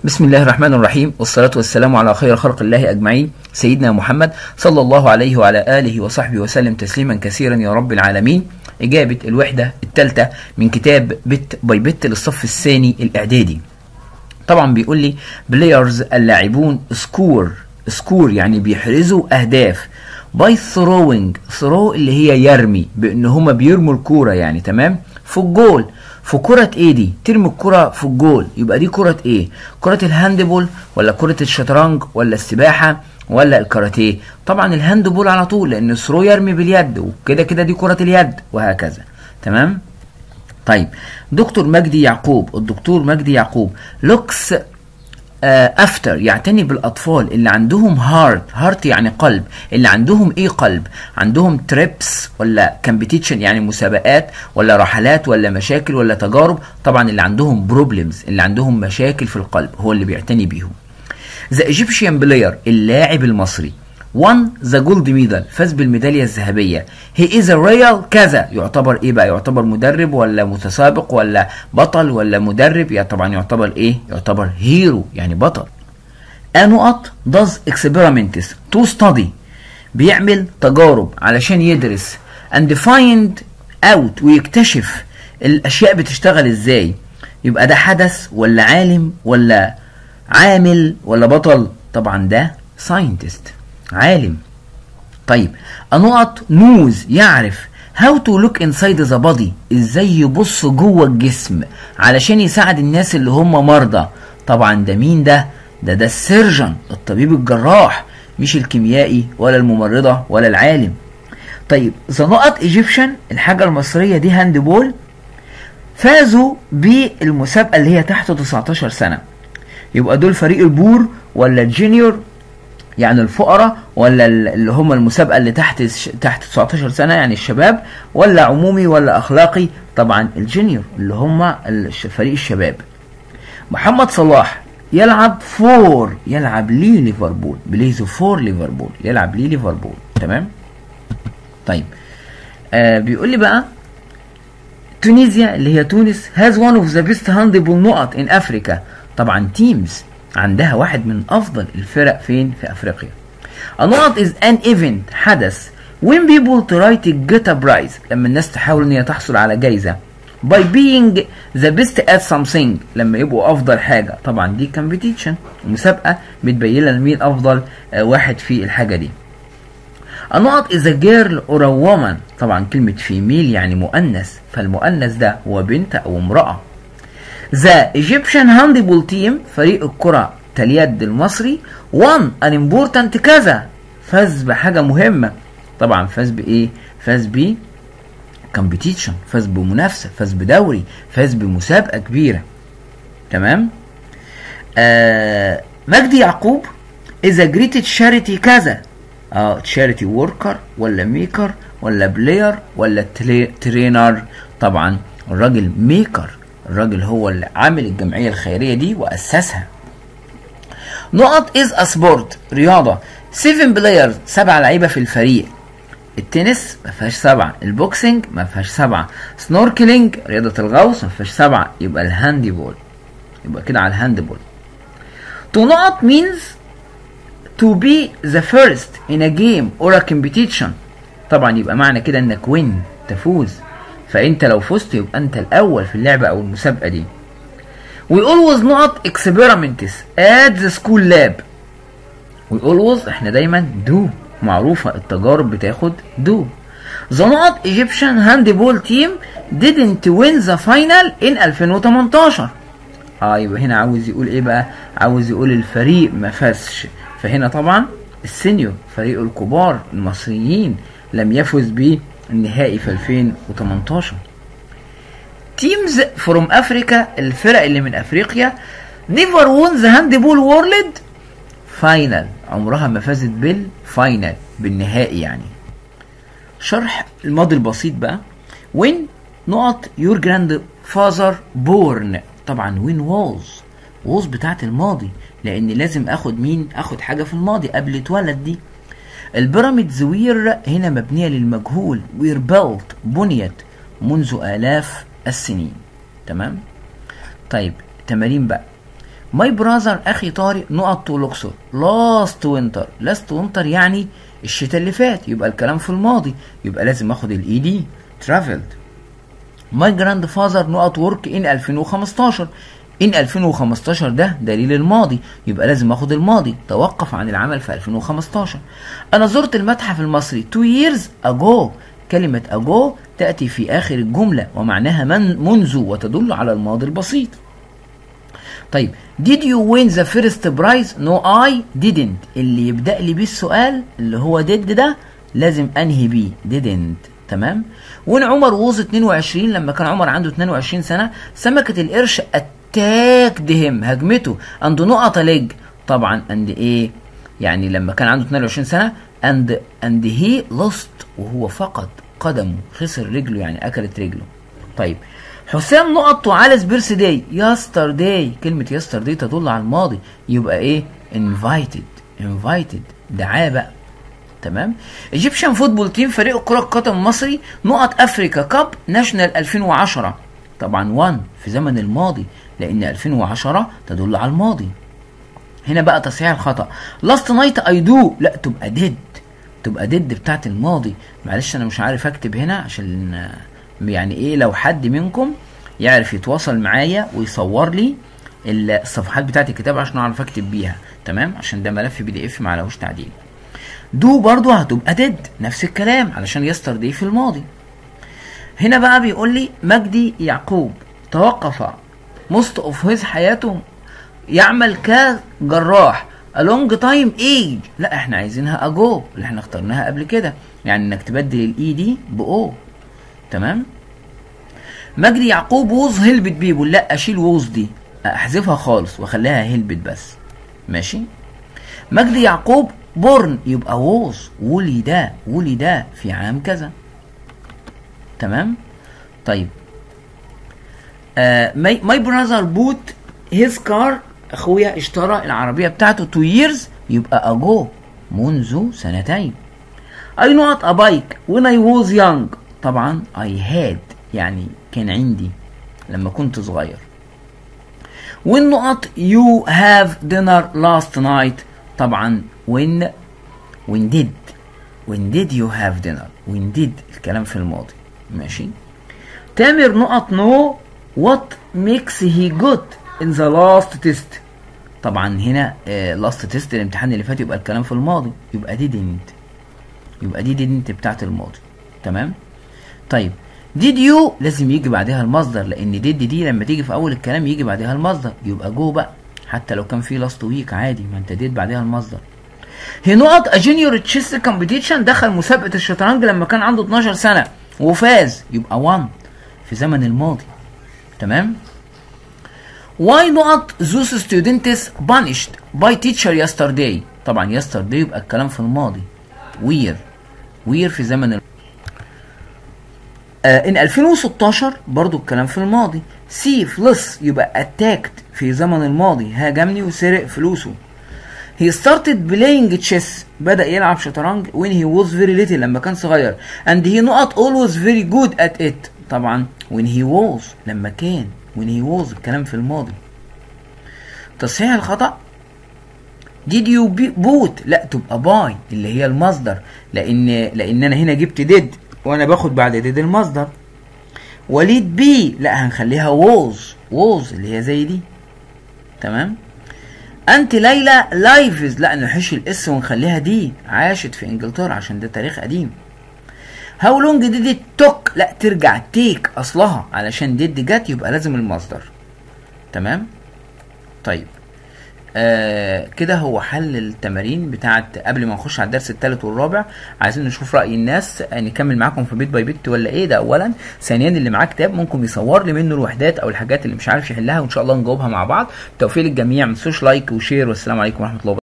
بسم الله الرحمن الرحيم والصلاة والسلام على خير خلق الله أجمعين سيدنا محمد صلى الله عليه وعلى آله وصحبه وسلم تسليما كثيرا يا رب العالمين إجابة الوحدة الثالثة من كتاب بت باي بت للصف الثاني الإعدادي طبعا بيقول لي بلايرز اللاعبون سكور سكور يعني بيحرزوا أهداف باي ثروينج ثرو اللي هي يرمي بان هما بيرموا الكوره يعني تمام في الجول في كرة ايه دي؟ ترمي الكرة في الجول يبقى دي كرة ايه؟ كرة الهاندبول ولا كرة الشطرنج ولا السباحة ولا الكاراتيه؟ طبعا الهاندبول على طول لان الثرو يرمي باليد وكده كده دي كرة اليد وهكذا تمام؟ طيب دكتور مجدي يعقوب الدكتور مجدي يعقوب لوكس افتر يعتني بالاطفال اللي عندهم هارت هارت يعني قلب اللي عندهم ايه قلب عندهم تريبس ولا كامبيتيشن يعني مسابقات ولا رحلات ولا مشاكل ولا تجارب طبعا اللي عندهم بروبلمز اللي عندهم مشاكل في القلب هو اللي بيعتني بيهم ذا ايجيبشن بلاير اللاعب المصري وان ذا جولد ميدال فاز بالميدالية الذهبية هي از ريال كذا يعتبر ايه بقى يعتبر مدرب ولا متسابق ولا بطل ولا مدرب يعني طبعا يعتبر ايه يعتبر هيرو يعني بطل نقط does experiments to study بيعمل تجارب علشان يدرس and find out ويكتشف الاشياء بتشتغل ازاي يبقى ده حدث ولا عالم ولا عامل ولا بطل طبعا ده scientist عالم طيب نقط نوز يعرف how to look inside the body ازاي يبص جوه الجسم علشان يساعد الناس اللي هم مرضى طبعا ده مين ده ده ده السيرجن الطبيب الجراح مش الكيميائي ولا الممرضة ولا العالم طيب ذا نقط ايجيبشن الحاجة المصرية دي هاند بول فازوا بالمسابقة اللي هي تحت 19 سنة يبقى دول فريق البور ولا الجونيور يعني الفقراء ولا اللي هم المسابقه اللي تحت تحت 19 سنه يعني الشباب ولا عمومي ولا اخلاقي طبعا الجونيور اللي هم فريق الشباب محمد صلاح يلعب فور يلعب لي ليفربول بليزو فور ليفربول يلعب لي ليفربول تمام طيب آه بيقول لي بقى تونيزيا اللي هي تونس has one of the best handball نقط in Africa طبعا تيمز عندها واحد من افضل الفرق فين في افريقيا النقط is an event حدث when people try to get a prize لما الناس تحاول ان هي تحصل على جايزه by being the best at something لما يبقوا افضل حاجه طبعا دي competition مسابقه بتبين لنا مين افضل واحد في الحاجه دي النقط is a girl or a woman طبعا كلمه female يعني مؤنث فالمؤنث ده هو بنت او امراه ذا ايجيبشن هاندبول تيم فريق الكرة اليد المصري وان ان امبورتنت كذا فاز بحاجة مهمة طبعا فاز بايه؟ فاز ب كومبيتيشن فاز بمنافسة فاز بدوري فاز بمسابقة كبيرة تمام؟ آه مجدي يعقوب إذا جريت تشاريتي كذا اه تشاريتي وركر ولا ميكر ولا بلاير ولا ترينر طبعا الراجل ميكر الراجل هو اللي عامل الجمعيه الخيريه دي واسسها نقط از سبورت رياضه 7 بلايرز سبع لعيبه في الفريق التنس ما فيهاش سبعه البوكسنج ما فيهاش سبعه سنوركلينج رياضه الغوص ما فيهاش سبعه يبقى الهاندي بول يبقى كده على الهاند بول تو نقط means to be the first in a game or a competition طبعا يبقى معنى كده انك وين تفوز فانت لو فزت يبقى انت الاول في اللعبه او المسابقه دي we always not experiments at the school lab we always احنا دايما do معروفه التجارب بتاخد do the not Egyptian handball team didn't win the final in 2018 اه يبقى هنا عاوز يقول ايه بقى عاوز يقول الفريق ما فازش فهنا طبعا السينيور فريق الكبار المصريين لم يفز بيه النهائي في 2018 تيمز فروم افريكا الفرق اللي من افريقيا نيفر وون ذا هاند بول وورلد فاينل عمرها ما فازت بالفاينل بالنهائي يعني شرح الماضي البسيط بقى وين نقط يور جراند فازر بورن طبعا وين ووز ووز بتاعت الماضي لان لازم اخد مين اخد حاجه في الماضي قبل اتولد دي البيراميدز وير هنا مبنية للمجهول وير بيلت بنيت منذ آلاف السنين تمام طيب تمارين بقى ماي براذر اخي طارق نقط تو لوكسور لاست وينتر لاست وينتر يعني الشتاء اللي فات يبقى الكلام في الماضي يبقى لازم اخد الاي دي ترافلد ماي جراند فازر نقط ورك ان 2015 ان 2015 ده دليل الماضي يبقى لازم اخد الماضي توقف عن العمل في 2015 انا زرت المتحف المصري 2 years ago كلمة ago تأتي في آخر الجملة ومعناها من منذ وتدل على الماضي البسيط طيب did you win the first prize no I didn't اللي يبدأ لي بيه السؤال اللي هو did ده لازم انهي بيه didn't تمام وان عمر ووز 22 لما كان عمر عنده 22 سنة سمكة القرش اتاكد هم هجمته عند نقط لج طبعا عند ايه يعني لما كان عنده 22 سنة and and he lost وهو فقد قدمه خسر رجله يعني اكلت رجله طيب حسام نقط وعلس بيرث داي يستر داي كلمة يستر داي تدل على الماضي يبقى ايه invited invited دعاه بقى تمام ايجيبشن فوتبول تيم فريق كرة القدم المصري نقط افريكا كاب ناشونال 2010 طبعا 1 في زمن الماضي لان 2010 تدل على الماضي هنا بقى تصحيح الخطا لاست نايت اي دو لا تبقى ديد تبقى ديد بتاعت الماضي معلش انا مش عارف اكتب هنا عشان يعني ايه لو حد منكم يعرف يتواصل معايا ويصور لي الصفحات بتاعت الكتاب عشان اعرف اكتب بيها تمام عشان ده ملف بي دي اف ما عليهوش تعديل دو برضو هتبقى ديد نفس الكلام علشان يستر دي في الماضي هنا بقى بيقول لي مجدي يعقوب توقف مست اوف هيز حياته يعمل كجراح along تايم ايج لا احنا عايزينها اجو اللي احنا اخترناها قبل كده يعني انك تبدل الاي دي باو تمام مجدي يعقوب ووز هلبت بيبول لا اشيل ووز دي احذفها خالص واخليها هلبت بس ماشي مجدي يعقوب بورن يبقى ووز ولد ولد في عام كذا تمام طيب ماي براذر بوت هيز كار اخويا اشترى العربيه بتاعته 2 years يبقى اجو منذ سنتين I not a bike when I was young طبعا I had يعني كان عندي لما كنت صغير when نقط you have dinner last night طبعا when when did when did you have dinner when did الكلام في الماضي ماشي تامر نقط know what makes he good in the last test طبعا هنا uh, last test الامتحان اللي فات يبقى الكلام في الماضي يبقى didn't يبقى دي didn't بتاعت الماضي تمام طيب did you لازم يجي بعدها المصدر لان did دي لما تيجي في اول الكلام يجي بعدها المصدر يبقى جو بقى حتى لو كان في لاست ويك عادي ما انت ديت بعدها المصدر هي نقط اجينيور تشيس كومبيتيشن دخل مسابقه الشطرنج لما كان عنده 12 سنه وفاز يبقى 1 في زمن الماضي تمام واي نقط زوس ستودنتس بانشد باي تيتشر يسترداي طبعا يسترداي يبقى الكلام في الماضي وير وير في زمن الماضي. آه ان 2016 برضو الكلام في الماضي سي فلس يبقى اتاكت في زمن الماضي هاجمني وسرق فلوسه he started playing chess بدأ يلعب شطرنج when he was very little لما كان صغير and he not always very good at it طبعا when he was لما كان when he was الكلام في الماضي تصحيح الخطأ did you boot لا تبقى باي اللي هي المصدر لان لان انا هنا جبت did وانا باخد بعد did المصدر وليد بي لا هنخليها ووز ووز اللي هي زي دي تمام انت ليلى لايفز لا نحش الاس ونخليها دي عاشت في انجلترا عشان ده تاريخ قديم هاو لونج ديد توك لا ترجع تيك اصلها علشان ديد جت يبقى لازم المصدر تمام طيب آه كده هو حل التمارين بتاعت قبل ما نخش على الدرس الثالث والرابع عايزين نشوف راي الناس آه نكمل معاكم في بيت باي بيت ولا ايه ده اولا ثانيا اللي معاه كتاب ممكن يصور لي منه الوحدات او الحاجات اللي مش عارف يحلها وان شاء الله نجاوبها مع بعض توفيق للجميع ما تنسوش لايك وشير والسلام عليكم ورحمه الله وبركاته